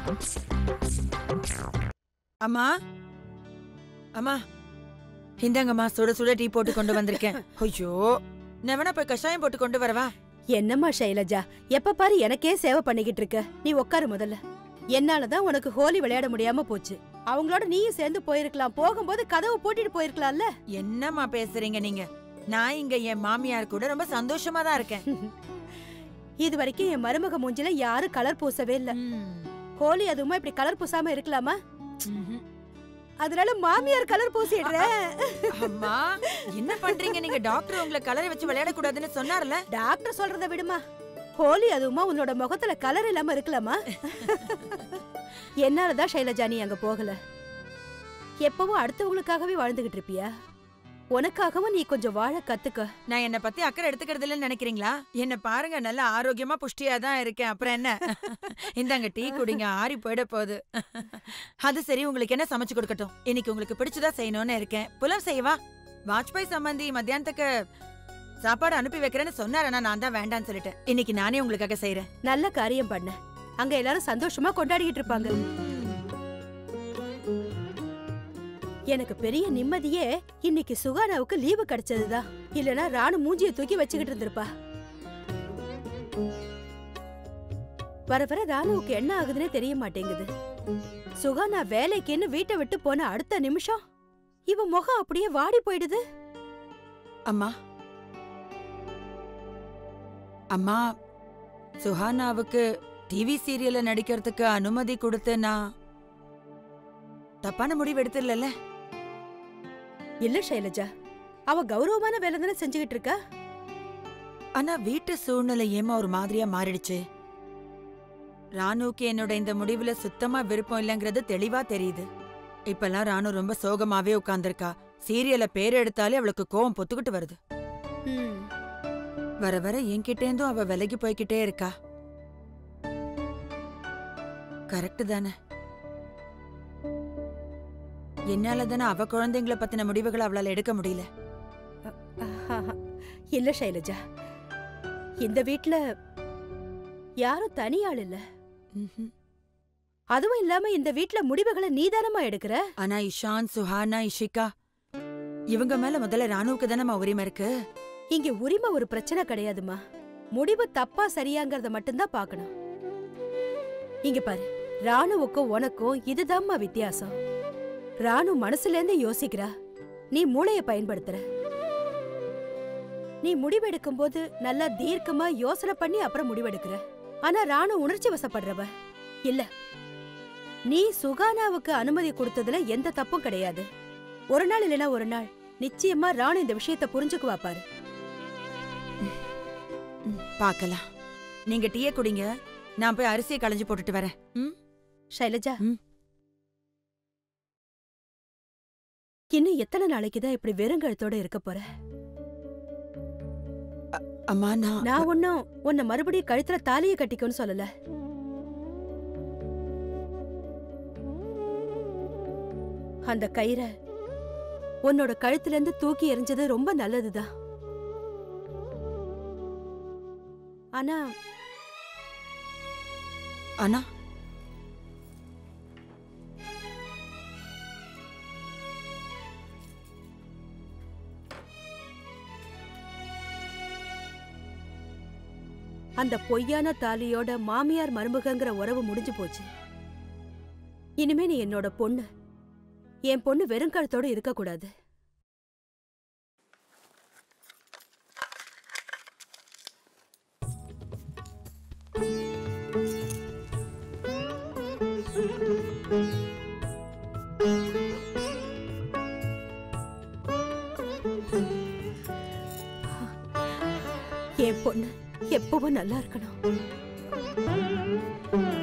அம்மா அம்மா இந்தாங்கம்மா சுட சுட டீ போட்டு கொண்டு வந்திருக்கேன் ஐயோ நான் வேணா போய் கஷாயம் போட்டு கொண்டு வரவா என்னம்மா ஷைலஜா எப்ப பாரு எனக்கே சேவை பண்ணிக்கிட்டு இருக்க நீ உட்காரு முதல்ல என்னாலதான் உனக்கு ஹோலி விளையாட முடியாம போச்சு அவங்களோட நீயும் சேர்ந்து போயிருக்கலாம் போகும்போது கதவு பூட்டிட்டு போயிருக்கலாம்ல என்னம்மா பேசுறீங்க நீங்க நான் இங்க என் மாமியார் கூட ரொம்ப சந்தோஷமா தான் இருக்கேன் இது வரைக்கும் என் மருமக மூஞ்சில யாரும் கலர் பூசவே இல்ல ம். ஹோலி அதுவுமா இப்படி கலர் பூசாம இருக்கலாமா ம்ஹும். அதனால மாமியார் கலர் பூசிடுறேன் அம்மா என்ன பண்றீங்க நீங்க டாக்டர் உங்களை கலரை வச்சு விளையாட கூடாதுன்னு சொன்னார்ல டாக்டர் சொல்றத விடுமா ஹோலி அதுவுமா உன்னோட முகத்துல கலர் இல்லாம இருக்கலாமா என்னாலதான் ஷைலஜா நீ அங்க போகல எப்பவும் அடுத்தவங்களுக்காகவே வாழ்ந்துகிட்டு இருப்பியா உனக்காகவும் நீ கொஞ்சம் வாழ கத்துக்க நான் என்ன பத்தி அக்கறை எடுத்துக்கிறது இல்லைன்னு நினைக்கிறீங்களா என்ன பாருங்க நல்லா ஆரோக்கியமா புஷ்டியா தான் இருக்கேன் அப்புறம் என்ன இந்தாங்க டீ குடிங்க ஆறி போயிட போகுது அது சரி உங்களுக்கு என்ன சமைச்சு கொடுக்கட்டும் இன்னைக்கு உங்களுக்கு பிடிச்சதா செய்யணும்னு இருக்கேன் புலவ் செய்யவா வாஜ்பாய் சம்பந்தி மத்தியானத்துக்கு சாப்பாடு அனுப்பி வைக்கிறேன்னு சொன்னார் ஆனா நான் தான் வேண்டாம்னு சொல்லிட்டேன் இன்னைக்கு நானே உங்களுக்காக செய்யறேன் நல்ல காரியம் பண்ண அங்க எல்லாரும் சந்தோஷமா கொண்டாடிக்கிட்டு இருப்பாங்க எனக்கு பெரிய நிம்மதியே இன்னைக்கு சுகானாவுக்கு லீவு கிடைச்சதுதான் இல்லனா ராணு மூஞ்சிய தூக்கி வச்சுக்கிட்டு இருந்திருப்பா வர வர ராணுவுக்கு என்ன ஆகுதுன்னே தெரிய மாட்டேங்குது சுகானா வேலைக்குன்னு வீட்டை விட்டு போன அடுத்த நிமிஷம் இவ முகம் அப்படியே வாடி போயிடுது அம்மா அம்மா சுஹானாவுக்கு டிவி சீரியல்ல நடிக்கிறதுக்கு அனுமதி கொடுத்து நான் தப்பான முடிவு எடுத்துடல இல்ல ஷைலஜா அவ கௌரவமான வேலை தானே செஞ்சுகிட்டு இருக்கா ஆனா வீட்டு சூழ்நிலை ஏமா ஒரு மாதிரியா மாறிடுச்சு ராணுவுக்கு என்னோட இந்த முடிவுல சுத்தமா விருப்பம் இல்லைங்கிறது தெளிவா தெரியுது இப்பெல்லாம் ராணு ரொம்ப சோகமாவே உட்கார்ந்திருக்கா சீரியல பேர் எடுத்தாலே அவளுக்கு கோவம் பொத்துக்கிட்டு வருது ம் வர வர என்கிட்டேந்தும் அவ விலகி போய்கிட்டே இருக்கா கரெக்ட் தானே என்னால தானே அவ குழந்தைங்கள பத்தின முடிவுகளை அவளால எடுக்க முடியல ஆஹா. இல்ல ஷைலஜா இந்த வீட்ல யாரும் தனியாள் இல்ல ம்ஹும். அதுவும் இல்லாம இந்த வீட்ல முடிவுகளை நீதானமா எடுக்கிற ஆனா இஷான் சுஹானா இஷிகா இவங்க மேல முதல்ல ராணுவுக்கு தானே உரிமை இருக்கு இங்க உரிமை ஒரு பிரச்சனை கிடையாதுமா முடிவு தப்பா சரியாங்கறத மட்டும்தான் பார்க்கணும் இங்க பாரு ராணுவுக்கும் உனக்கும் இதுதாம்மா வித்தியாசம் ராணு மனசுல இருந்து யோசிக்கிறா நீ மூளைய பயன்படுத்துற நீ முடிவெடுக்கும் போது நல்லா தீர்க்கமா யோசனை பண்ணி அப்புறம் முடிவெடுக்கிற ஆனா ராணு உணர்ச்சி வசப்படுறவ இல்ல நீ சுகானாவுக்கு அனுமதி கொடுத்ததுல எந்த தப்பும் கிடையாது ஒரு நாள் இல்லைன்னா ஒரு நாள் நிச்சயமா ராணு இந்த விஷயத்த புரிஞ்சுக்குவா பாரு ம், பார்க்கலாம் நீங்க டீய குடிங்க நான் போய் அரிசியை களைஞ்சு போட்டுட்டு வரேன் ம் ஷைலஜா ம். இன்னும் எத்தனை நாளைக்கு தான் இப்படி வெறுங்கழுத்தோட இருக்க போற அம்மா நான் நான் ஒன்னும் உன்னை மறுபடியும் கழுத்துல தாலியை கட்டிக்கோன்னு சொல்லல அந்த கயிறை உன்னோட கழுத்துல இருந்து தூக்கி எறிஞ்சது ரொம்ப நல்லதுதான் ஆனா ஆனா அந்த பொய்யான தாலியோட மாமியார் மருமகங்கிற உறவு முடிஞ்சு போச்சு இனிமே நீ என்னோட பொண்ணு என் பொண்ணு வெறுங்கழுத்தோட இருக்க கூடாது என் பொண்ணு எப்பவும் நல்லா இருக்கணும்